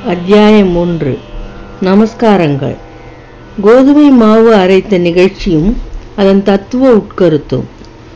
அத்தியாயம் ஒன்று நமஸ்காரங்கள் கோதுமை மாவு அரைத்த நிகழ்ச்சியும் அதன் தத்துவ உட்கருத்தும்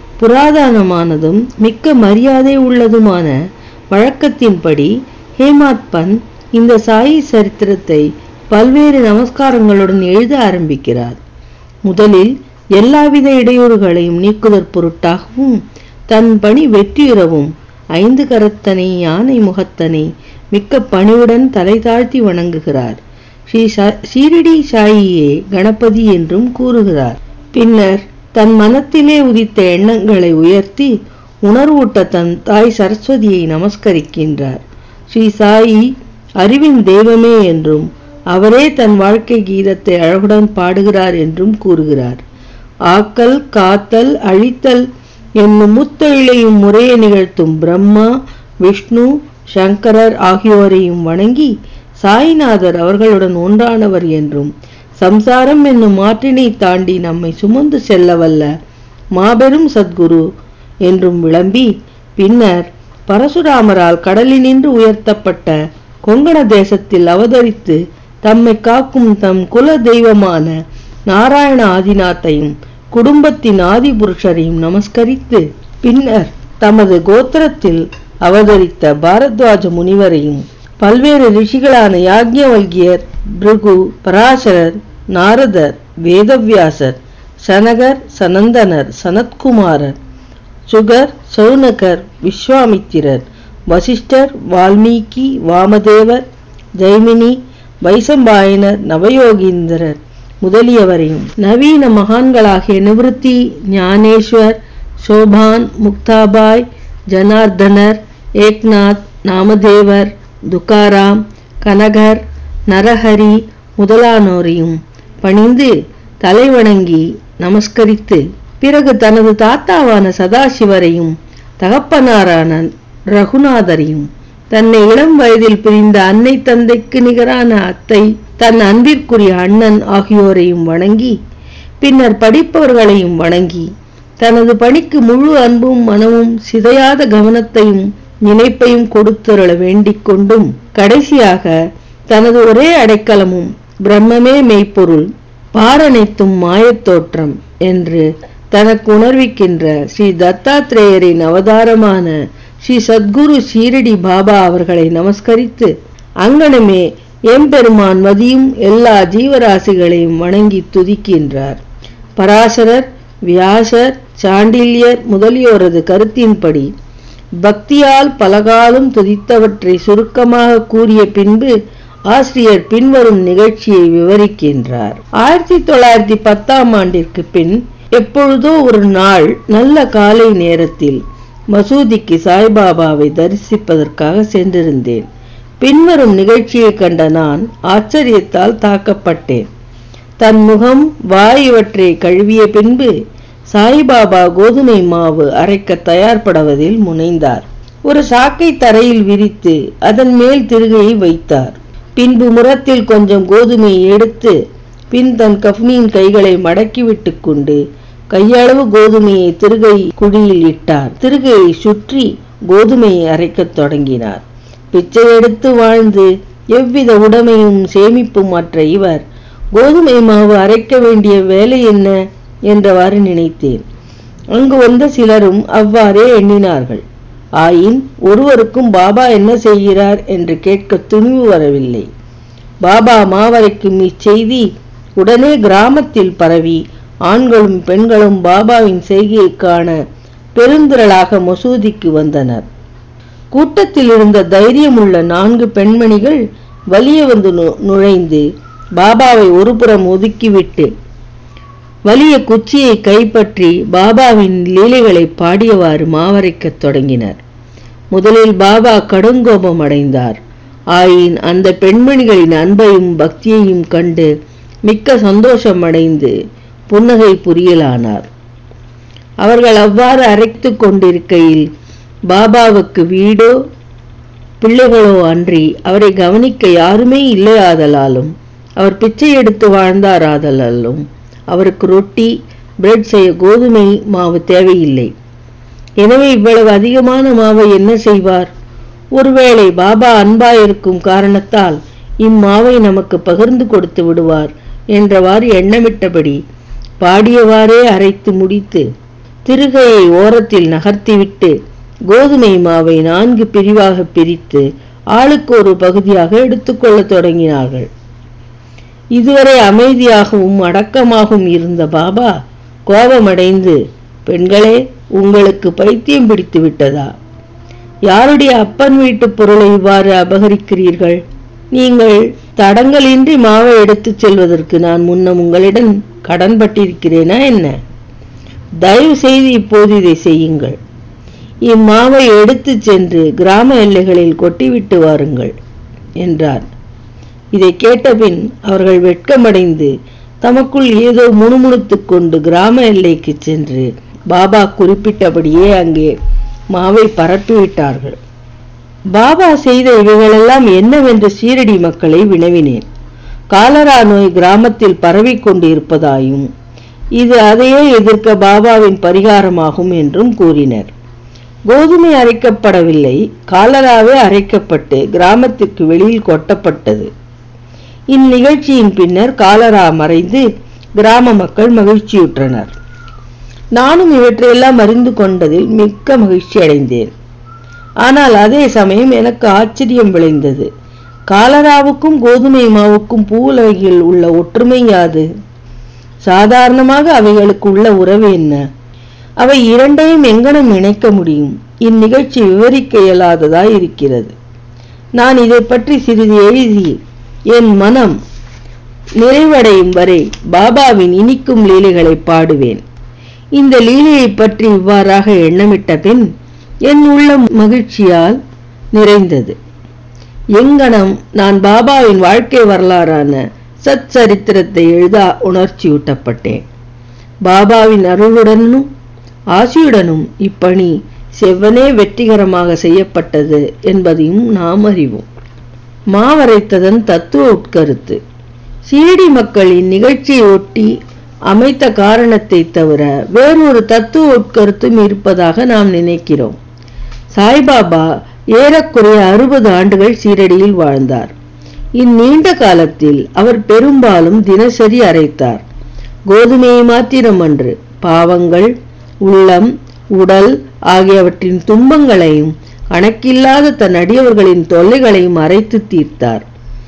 புராதனமானதும் மிக்க மரியாதை உள்ளதுமான வழக்கத்தின்படி ஹேமாத் பந்த் இந்த சாயி சரித்திரத்தை பல்வேறு நமஸ்காரங்களுடன் எழுத ஆரம்பிக்கிறார் முதலில் எல்லாவித இடையூறுகளையும் நீக்குதற் பொருட்டாகவும் தன் பணி வெற்றியுறவும் ஐந்து கரத்தனை யானை முகத்தனை மிக்க பணிவுடன் தலை தாழ்த்தி வணங்குகிறார் ஸ்ரீ ஷீரடி சாயியே கணபதி என்றும் கூறுகிறார் பின்னர் தன் மனத்திலே உதித்த எண்ணங்களை உயர்த்தி உணர்வூட்ட தன் தாய் சரஸ்வதியை நமஸ்கரிக்கின்றார் ஸ்ரீ சாயி அறிவின் தெய்வமே என்றும் அவரே தன் வாழ்க்கை கீதத்தை அழகுடன் பாடுகிறார் என்றும் கூறுகிறார் ஆக்கல் காத்தல் அழித்தல் என்னும் முத்தொழிலையும் முறையை நிகழ்த்தும் பிரம்மா விஷ்ணு சங்கரர் ஆகியோரையும் வணங்கி சாய்நாதர் அவர்களுடன் ஒன்றானவர் என்றும் சம்சாரம் என்னும் மாற்றினை தாண்டி நம்மை சுமந்து செல்லவல்ல மாபெரும் சத்குரு என்றும் விளம்பி பின்னர் பரசுராமரால் கடலினின்று உயர்த்தப்பட்ட கொங்கண தேசத்தில் அவதரித்து தம்மை காக்கும் தம் குல தெய்வமான நாராயண ஆதிநாத்தையும் குடும்பத்தின் ஆதிபுருஷரையும் நமஸ்கரித்து பின்னர் தமது கோத்திரத்தில் அவதரித்த பாரத்வாஜ முனிவரையும் பல்வேறு ரிஷிகளான யாக்ஞவல்கியர் பிருகு பராசரர் நாரதர் வேதவியாசர் சனகர் சனந்தனர் சனத்குமாரர் சுகர் சௌனகர் விஸ்வாமித்திரர் வசிஷ்டர் வால்மீகி வாமதேவர் ஜெய்மினி வைசம்பாயனர் நவயோகீந்திரர் முதலியவரையும் நவீன மகான்களாகிய நிவൃத்தி ஞானேஸ்வர் சோபான் முக்தாபாய் ஜனார்தனர் ஏக்நாத் நாமதேவர் துகாராம் கனகர் நரஹரி முதலானோரையும் பணிந்து தலைவணங்கி நமஸ்கரித்து பிறகு தனது தாத்தாவான சதாசிவரையும் தகப்பனாரான ரகுநாதரையும் தன்னை இளம் வயதில் பிரிந்த அன்னை தந்தைக்கு நிகரான அத்தை தன் அன்பிற்குரிய அண்ணன் ஆகியோரையும் வணங்கி பின்னர் படிப்பவர்களையும் வணங்கி தனது பணிக்கு முழு அன்பும் மனமும் சிதையாத கவனத்தையும் நினைப்பையும் கொடுத்தருள வேண்டிக் கொண்டும் கடைசியாக தனது ஒரே அடைக்கலமும் பிரம்மமே மெய்ப்பொருள் பாரனைத்தும் மாயத்தோற்றம் என்று தனக்கு உணர்விக்கின்ற ஸ்ரீ தத்தாத்திரேயரின் அவதாரமான ஸ்ரீ சத்குரு ஷீரடி பாபா அவர்களை நமஸ்கரித்து அங்கனமே எம்பெருமான் மதியும் எல்லா ஜீவராசிகளையும் வணங்கி துதிக்கின்றார் பராசரர் வியாசர் சாண்டில்யர் முதலியோரது கருத்தின்படி பக்தியால் பலகாலம் துதித்தவற்றை சுருக்கமாக கூறிய பின்பு ஆசிரியர் பின்வரும் நிகழ்ச்சியை விவரிக்கின்றார் ஆயிரத்தி தொள்ளாயிரத்தி பத்தாம் ஆண்டிற்கு பின் எப்பொழுதோ ஒரு நாள் நல்ல காலை நேரத்தில் மசூதிக்கு சாய்பாபாவை தரிசிப்பதற்காக சென்றிருந்தேன் பின்வரும் நிகழ்ச்சியை கண்ட நான் ஆச்சரியத்தால் தாக்கப்பட்டேன் தன் முகம் வாய் இவற்றை கழுவிய பின்பு சாய்பாபா கோதுமை மாவு அரைக்க தயார்படுவதில் முனைந்தார் ஒரு சாக்கை தரையில் விரித்து அதன் மேல் திருகையை வைத்தார் பின்பு முரத்தில் கொஞ்சம் கோதுமையை எடுத்து பின் தன் கஃப்னியின் கைகளை மடக்கிவிட்டு கொண்டு கையளவு கோதுமையை திருகை குழியில் இட்டார் திருகையை சுற்றி கோதுமையை அரைக்கத் தொடங்கினார் பிச்சை எடுத்து வாழ்ந்து எவ்வித உடைமையும் சேமிப்பும் மற்ற இவர் கோதுமை மாவு அரைக்க வேண்டிய வேலை என்ன என்றவாறு நினைத்தேன் அங்கு வந்த சிலரும் அவ்வாறே எண்ணினார்கள் ஆயின் ஒருவருக்கும் பாபா என்ன செய்கிறார் என்று கேட்க துணிவு வரவில்லை பாபா மாவரைக்கும் இச்செய்தி உடனே கிராமத்தில் பரவி ஆண்களும் பெண்களும் பாபாவின் செய்கையை காண பெருந்திரளாக மசூதிக்கு வந்தனர் கூட்டத்தில் இருந்த தைரியமுள்ள நான்கு பெண்மணிகள் வலிய வந்து நுழைந்து பாபாவை ஒருபுறம் ஒதுக்கிவிட்டு வலிய குச்சியை கைப்பற்றி பாபாவின் லீலைகளை பாடியவாறு மாவரைக்கத் தொடங்கினர் முதலில் பாபா கடுங்கோபம் அடைந்தார் ஆயின் அந்த பெண்மணிகளின் அன்பையும் பக்தியையும் கண்டு மிக்க சந்தோஷம் அடைந்து புன்னகை புரியலானார் அவர்கள் அவ்வாறு அரைத்து கொண்டிருக்கையில் பாபாவுக்கு வீடோ பிள்ளைகளோ அன்றி அவரை கவனிக்க யாருமே இல்லையாதலாலும் அவர் பிச்சை எடுத்து வாழ்ந்தாராதலாலும் அவருக்கு ரொட்டி பிரெட் செய்ய கோதுமை மாவு தேவையில்லை எனவே இவ்வளவு அதிகமான மாவை என்ன செய்வார் ஒருவேளை பாபா அன்பாயிருக்கும் காரணத்தால் இம்மாவை நமக்கு பகிர்ந்து கொடுத்து விடுவார் என்றவாறு எண்ணமிட்டபடி பாடியவாறே அரைத்து முடித்து திருகையை ஓரத்தில் நகர்த்திவிட்டு கோதுமை மாவை நான்கு பிரிவாக பிரித்து ஆளுக்கு ஒரு பகுதியாக எடுத்துக்கொள்ளத் தொடங்கினார்கள் இதுவரை அமைதியாகவும் அடக்கமாகவும் இருந்த பாபா கோபமடைந்து பெண்களே உங்களுக்கு பைத்தியம் பிடித்து விட்டதா யாருடைய அப்பன் வீட்டு பொருளை இவ்வாறு அபகரிக்கிறீர்கள் நீங்கள் தடங்களின்றி மாவை எடுத்துச் செல்வதற்கு நான் முன்னம் உங்களிடம் கடன்பட்டிருக்கிறேனா என்ன தயவு செய்து இப்போது இதை செய்யுங்கள் இம்மாவை எடுத்துச் சென்று கிராம எல்லைகளில் கொட்டிவிட்டு வாருங்கள் என்றார் இதை கேட்டபின் அவர்கள் வெட்கமடைந்து தமக்குள் ஏதோ முணுமுணுத்துக் கொண்டு கிராம எல்லைக்கு சென்று பாபா குறிப்பிட்டபடியே அங்கே மாவை பரப்பிவிட்டார்கள் பாபா செய்த இவைகளெல்லாம் என்னவென்று சீரடி மக்களை வினவினேன் காலரா நோய் கிராமத்தில் பரவிக் கொண்டிருப்பதாயும் இது அதையே எதிர்க்க பாபாவின் பரிகாரமாகும் என்றும் கூறினர் கோதுமை அரைக்கப்படவில்லை காலராவே அரைக்கப்பட்டு கிராமத்திற்கு வெளியில் கொட்டப்பட்டது இந்நிகழ்ச்சியின் பின்னர் காலரா மறைந்து கிராம மக்கள் மகிழ்ச்சியுற்றனர் நானும் இவற்றையெல்லாம் அறிந்து கொண்டதில் மிக்க மகிழ்ச்சி அடைந்தேன் ஆனால் அதே சமயம் எனக்கு ஆச்சரியம் விளைந்தது காலராவுக்கும் கோதுமை மாவுக்கும் பூவுலகில் உள்ள ஒற்றுமை யாது சாதாரணமாக அவைகளுக்கு உள்ள உறவு என்ன அவை இரண்டையும் எங்கனம் இணைக்க முடியும் இந்நிகழ்ச்சி விவரிக்க இயலாததாய் இருக்கிறது நான் இதை பற்றி சிறிது எழுதி என் மனம் நிறைவடையும் வரை பாபாவின் இனிக்கும் லீலைகளை பாடுவேன் இந்த லீலையை பற்றி இவ்வாறாக எண்ணமிட்ட பின் என் உள்ள மகிழ்ச்சியால் நிறைந்தது எங்கனம் நான் பாபாவின் வாழ்க்கை வரலாறான சத் சரித்திரத்தை எழுத உணர்ச்சியூட்டப்பட்டேன் பாபாவின் அருளுடனும் ஆசியுடனும் இப்பணி செவ்வனே வெற்றிகரமாக செய்யப்பட்டது என்பதையும் நாம் அறிவோம் மாவரைத்ததன் தத்துவ உட்கருத்து சீடி மக்களின் நிகழ்ச்சியை ஒட்டி அமைத்த காரணத்தை தவிர வேறொரு தத்துவ உட்கருத்தும் இருப்பதாக நாம் நினைக்கிறோம் சாய்பாபா ஏறக்குறைய அறுபது ஆண்டுகள் சீரடியில் வாழ்ந்தார் இந்நீண்ட காலத்தில் அவர் பெரும்பாலும் தினசரி அரைத்தார் கோதுமையை மாத்திரமன்று பாவங்கள் உள்ளம் உடல் ஆகியவற்றின் துன்பங்களையும் கணக்கில்லாத தன் அடியவர்களின் தொல்லைகளையும் அரைத்து தீர்த்தார்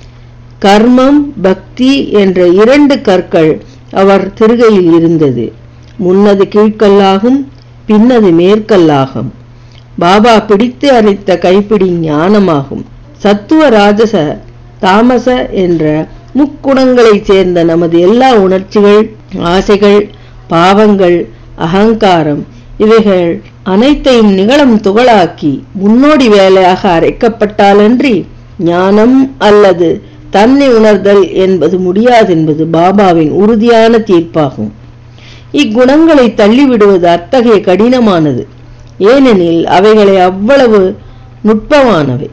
கர்மம் பக்தி என்ற இரண்டு கற்கள் அவர் திருகையில் இருந்தது முன்னது கீழ்கல்லாகும் பின்னது மேற்கல்லாகும் பாபா பிடித்து அரைத்த கைப்பிடி ஞானமாகும் சத்துவ ராஜச தாமச என்ற முக்குணங்களைச் சேர்ந்த நமது எல்லா உணர்ச்சிகள் ஆசைகள் பாவங்கள் அகங்காரம் இவைகள் அனைத்தையும் நிகழும் துகளாக்கி முன்னோடி வேலையாக அரைக்கப்பட்டாலன்றி ஞானம் அல்லது தன்னை உணர்தல் என்பது முடியாதென்பது பாபாவின் உறுதியான தீர்ப்பாகும் இக்குணங்களை தள்ளிவிடுவது அத்தகைய கடினமானது ஏனெனில் அவைகளை அவ்வளவு நுட்பமானவை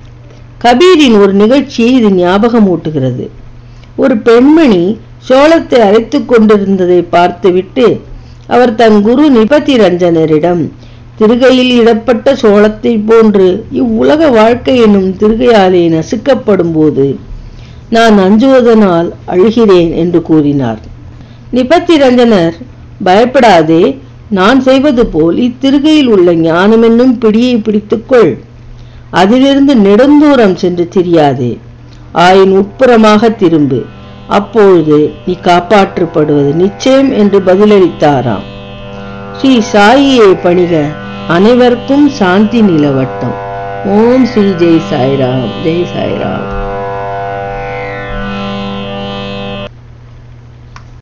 கபீரின் ஒரு நிகழ்ச்சியை இது ஞாபகமூட்டுகிறது ஒரு பெண்மணி சோளத்தை அரைத்துக் கொண்டிருந்ததை பார்த்துவிட்டு அவர் தன் குரு நிபதி ரஞ்சனரிடம் திருகையில் இடப்பட்ட சோளத்தை போன்று இவ்வுலக வாழ்க்கை என்னும் திருகையாலே நசுக்கப்படும் போது நான் அஞ்சுவதனால் அழுகிறேன் என்று கூறினார் நிபத்தி ரஞ்சனர் பயப்படாதே நான் செய்வது போல் இத்திருகையில் உள்ள ஞானம் என்னும் பிடியை பிடித்துக்கொள் அதிலிருந்து நெடுந்தூரம் சென்று திரியாதே ஆயின் உட்புறமாக திரும்பு அப்பொழுது நீ காப்பாற்றப்படுவது நிச்சயம் என்று பதிலளித்தாராம் ஸ்ரீ சாயியை பணிக அனைவருக்கும் சாந்தி நிலவட்டும் ஓம் ஸ்ரீ ஜெய் சாய்ராம் ஜெய் சாய்ராம்